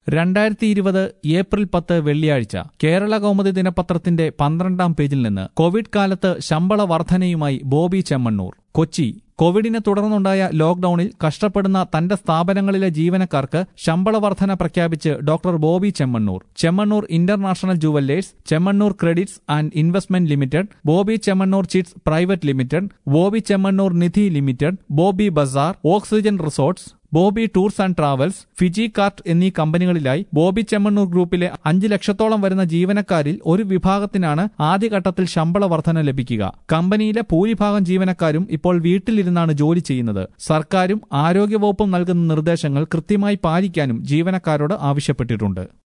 രണ്ടായിരത്തി ഇരുപത് ഏപ്രിൽ പത്ത് വെള്ളിയാഴ്ച കേരള കൗമുദി ദിനപത്രത്തിന്റെ പന്ത്രണ്ടാം പേജിൽ നിന്ന് കോവിഡ് കാലത്ത് ശമ്പള വർധനയുമായി ബോബി ചെമ്മണ്ണൂർ കൊച്ചി കോവിഡിനെ തുടർന്നുണ്ടായ ലോക്ഡൌണിൽ കഷ്ടപ്പെടുന്ന തന്റെ സ്ഥാപനങ്ങളിലെ ജീവനക്കാർക്ക് ശമ്പള വർധന പ്രഖ്യാപിച്ച് doctor Bobby Chemmanur Chemmanur international jewellers Chemmanur credits and investment limited Bobby Chemmanur chits private limited Bobby Chemmanur Nidhi limited Bobby bazaar oxygen resorts Bobby tours and travels Fiji cart എന്നീ കമ്പനികളിലായി ബോബി ചെമ്മണ്ണൂർ ഗ്രൂപ്പിലെ അഞ്ച് ലക്ഷത്തോളം വരുന്ന ജീവനക്കാരിൽ ഒരു വിഭാഗത്തിനാണ് ആദ്യഘട്ടത്തിൽ ശമ്പള വർധന ലഭിക്കുക കമ്പനിയിലെ ഭൂരിഭാഗം ജീവനക്കാരും ഇപ്പോൾ വീട്ടിലിരുന്നാണ് ജോലി ചെയ്യുന്നത് സർക്കാരും ആരോഗ്യവകുപ്പും നൽകുന്ന നിർദ്ദേശങ്ങൾ കൃത്യമായി പാലിക്കാനും ജീവനക്കാരോട് ആവശ്യപ്പെട്ടിട്ടുണ്ട്